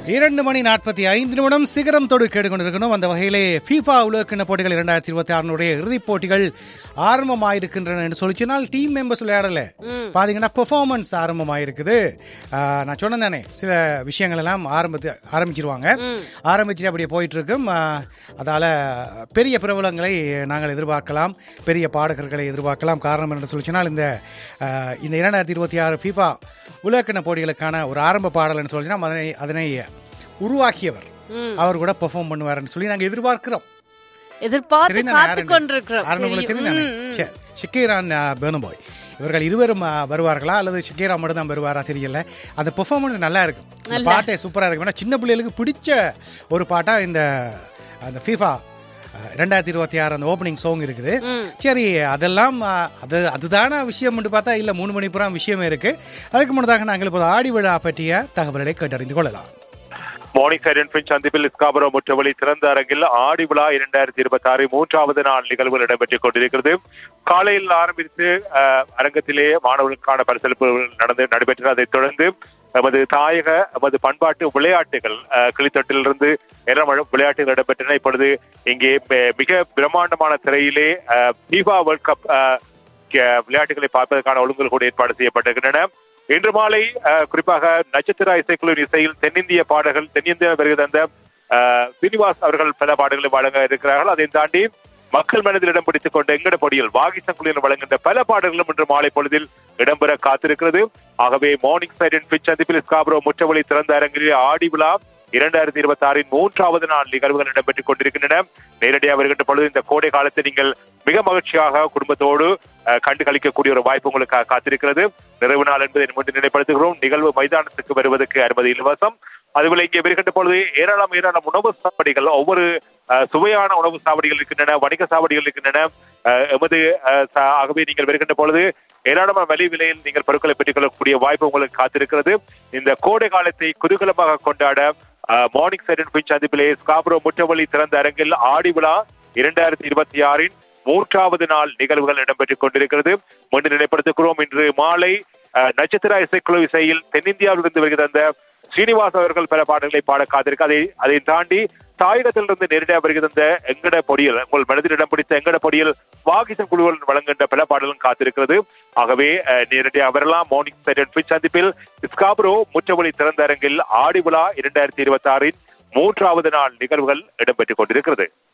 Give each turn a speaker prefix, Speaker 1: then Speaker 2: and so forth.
Speaker 1: இரண்டு மணி நாற்பத்தி ஐந்து நிமிடம் சிகரம் தொடு கேட்டுக்கொண்டிருக்கணும் அந்த வகையிலே ஃபீஃபா உலகக்கிண்ண போட்டிகள் இரண்டாயிரத்தி இருபத்தி ஆறுனுடைய இறுதிப் போட்டிகள் ஆரம்பமாயிருக்கின்றன என்று சொல்லி சொன்னால் டீம் மெம்பர்ஸ் விளையாடல பாத்தீங்கன்னா பெர்ஃபார்மன்ஸ் ஆரம்பமாயிருக்குது ஆஹ், நான் சொன்னேன் தானே சில விஷயங்கள் எல்லாம் ஆரம்பித்து ஆரம்பிச்சிருவாங்க ஆரம்பிச்சு அப்படியே போயிட்டு இருக்கும் ஆஹ், அதால பெரிய பிரபலங்களை நாங்கள் எதிர்பார்க்கலாம் பெரிய பாடகர்களை எதிர்பார்க்கலாம் காரணம் என்று சொல்லி சொன்னால் இந்த ஆஹ், இந்த இரண்டாயிரத்தி இருபத்தி ஆறு ஃபீஃபா உலகக்கிண்ண போட்டிகளுக்கான ஒரு ஆரம்ப பாடல்னு சொல்லி சொன்னால் அதனை அதனை உருவாக்கியவர் அவர் கூட பெர்ஃபார்ம் பண்ணுவாருன்னு சொல்லி நாங்க எதிர்பார்க்கிறோம்
Speaker 2: எதிர்பார்த்து
Speaker 1: தெரியுதானே
Speaker 2: காத்து
Speaker 1: யாருன்னு?
Speaker 2: கொண்டிருக்கிறோம்
Speaker 1: யாருன்னு உங்களுக்கு
Speaker 2: தெரியும்.
Speaker 1: தெரியுதானே?
Speaker 2: ம், ம்.
Speaker 1: சரி ஷிக்கீரான் பேனுபாய் இவர்கள் இருவரும் ஆ, வருவார்களா அல்லது ஷிக்கீரா மட்டும் தான் வருவாரா தெரியல அந்த பெர்ஃபார்மன்ஸ் நல்லா இருக்கும் இந்த பாட்டே சூப்பரா இருக்கும் ஏன்னா சின்ன பிள்ளைகளுக்கு பிடிச்ச ஒரு பாட்டா இந்த அந்த ஃபீஃபா ரெண்டாயிரத்தி இருபத்தி ஆறு அந்த ஓப்பனிங் சாங் இருக்குது சரி அதெல்லாம் ஆ, அது அதுதான விஷயம் பார்த்தா இல்ல மூணு மணி புறம் விஷயமே இருக்கு அதுக்கு முன்னதாக நாங்கள் இப்போது ஆடி விழா பற்றிய தகவல்களை கேட்டறிந்து கொள்ளலாம்
Speaker 3: மார்னிங் சைரன் பின் சந்திப்பில் இஸ்காபுரம் முற்றவழி திறந்த அரங்கில் ஆடி விழா இரண்டாயிரத்தி இருபத்தி ஆறு மூன்றாவது நாள் நிகழ்வுகள் இடம்பெற்றுக் கொண்டிருக்கிறது காலையில் ஆரம்பித்து அஹ், அரங்கத்திலே மாணவர்களுக்கான பரிசளிப்புகள் நடந்து நடைபெற்றன அதைத் தொடர்ந்து நமது தாயக நமது பண்பாட்டு விளையாட்டுகள் அஹ், கிளித்தொட்டிலிருந்து ஏராளமான விளையாட்டுகள் இடம்பெற்றன இப்பொழுது இங்கே மி- மிக பிரம்மாண்டமான திரையிலே ஃபீஃபா வேர்ல்ட் கப் அஹ், க- விளையாட்டுகளை பார்ப்பதற்கான ஒழுங்குகள் கூட ஏற்பாடு செய்யப்பட்டிருக்கின்றன இன்று மாலை அஹ், குறிப்பாக நட்சத்திர இசைக்குழுவின் இசையில் தென்னிந்திய பாடல்கள் தென்னிந்திய வருகை தந்த அஹ், சீனிவாஸ் அவர்கள் பல பாடல்களை வழங்க இருக்கிறார்கள் அதை தாண்டி மக்கள் மனதில் இடம் பிடித்துக் கொண்ட எங்கட பொடியில் வாகிசங்குளியில் வழங்குகின்ற பல பாடல்களும் இன்று மாலை பொழுதில் இடம்பெற காத்திருக்கிறது ஆகவே மார்னிங் சைடன் பிச் சந்திப்பில் ஸ்காபரோ முற்றவழி திறந்த அரங்கிலே ஆடி விழா இரண்டாயிரத்தி இருபத்தி ஆறின் மூன்றாவது நாள் நிகழ்வுகள் இடம்பெற்றுக் கொண்டிருக்கின்றன நேரடியாக வருகின்ற பொழுது இந்த கோடை காலத்தை நீங்கள் மிக மகிழ்ச்சியாக குடும்பத்தோடு அஹ், கண்டு கழிக்கக்கூடிய ஒரு வாய்ப்பு உங்களுக்கு கா- காத்திருக்கிறது நிறைவு நாள் என்பதை முன்பு நிலைப்படுத்துகிறோம் நிகழ்வு மைதானத்துக்கு வருவதற்கு அனுமதி இலவசம் அதுபோல இங்கே வருகின்ற பொழுது ஏராளம் ஏராளம் உணவு சாவடிகள் ஒவ்வொரு அஹ், சுவையான உணவு சாவடிகள் இருக்கின்றன வணிக சாவடிகள் இருக்கின்றன அஹ், எமது அஹ், ச- ஆகவே நீங்கள் வருகின்ற பொழுது ஏராளமான விலை விலையில் நீங்கள் பொருட்களை பெற்றுக் கொள்ளக்கூடிய வாய்ப்பு உங்களுக்கு காத்திருக்கிறது இந்த கோடை காலத்தை குதூகலமாக கொண்டாட மார்னிங் சைடன் பிச் சந்திப்பிலே ஸ்காபுரோ முற்றவழி திறந்த அரங்கில் ஆடி விழா இரண்டாயிரத்தி இருபத்தி ஆறின் மூன்றாவது நாள் நிகழ்வுகள் இடம்பெற்றுக் கொண்டிருக்கிறது மீண்டும் நிலைப்படுத்துகிறோம் இன்று மாலை அஹ், நட்சத்திர இசைக்குழு இசையில் தென்னிந்தியாவிலிருந்து வருகிற அந்த ஸ்ரீனிவாஸ் அவர்கள் பல பாடல்களை பாட காத்திருக்கு அதை அதை தாண்டி தாயகத்திலிருந்து நேரடியாக வருகிற அந்த எங்கட பொடியல் உங்கள் மனதில் இடம் பிடித்த எங்கட பொடியல் வாகிசன் குழுவில் வழங்குகின்ற பல பாடலும் காத்திருக்கிறது ஆகவே அஹ், நேரடியாக வரலாம் மார்னிங் சைடன் பிச் சந்திப்பில் ஸ்காப்ரோ முற்றவழி திறந்த அரங்கில் ஆடி விழா இரண்டாயிரத்தி இருபத்தி ஆறின் மூன்றாவது நாள் நிகழ்வுகள் இடம்பெற்றுக் கொண்டிருக்கிறது